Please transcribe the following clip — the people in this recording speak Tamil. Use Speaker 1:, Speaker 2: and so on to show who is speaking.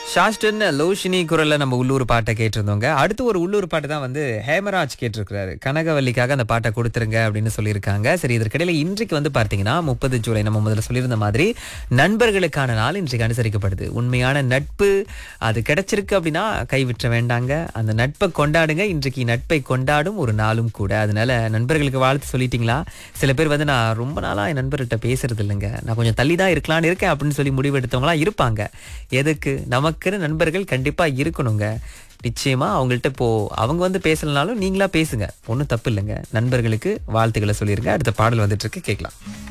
Speaker 1: ஷாஸ்டன் லோஷினி குரல்ல நம்ம உள்ளூர் பாட்டை கேட்டிருந்தோங்க அடுத்து ஒரு உள்ளூர் பாட்டு தான் வந்து ஹேமராஜ் கேட்டிருக்கிறாரு கனகவல்லிக்காக அந்த பாட்டை கொடுத்துருங்க அப்படின்னு சொல்லியிருக்காங்க சரி இதற்கிடையில இன்றைக்கு வந்து பார்த்தீங்கன்னா முப்பது ஜூலை நம்ம முதல்ல சொல்லியிருந்த மாதிரி நண்பர்களுக்கான நாள் இன்றைக்கு அனுசரிக்கப்படுது உண்மையான நட்பு அது கிடைச்சிருக்கு அப்படின்னா கைவிற்ற வேண்டாங்க அந்த நட்பை கொண்டாடுங்க இன்றைக்கு நட்பை கொண்டாடும் ஒரு நாளும் கூட அதனால நண்பர்களுக்கு வாழ்த்து சொல்லிட்டீங்களா சில பேர் வந்து நான் ரொம்ப நாளா என் நண்பர்கிட்ட பேசுறது இல்லைங்க நான் கொஞ்சம் தள்ளி தான் இருக்கலாம்னு இருக்கேன் அப்படின்னு சொல்லி முடிவெடுத்தவங்களா இருப்பாங்க எதுக்கு நமக்குன்னு நண்பர்கள் கண்டிப்பா இருக்கணுங்க நிச்சயமா அவங்கள்ட்ட இப்போ அவங்க வந்து பேசலனாலும் நீங்களா பேசுங்க ஒன்றும் தப்பு இல்லைங்க நண்பர்களுக்கு வாழ்த்துக்களை சொல்லிருங்க அடுத்த பாடல் வந்துட்டு இருக்கு கேட்கலாம்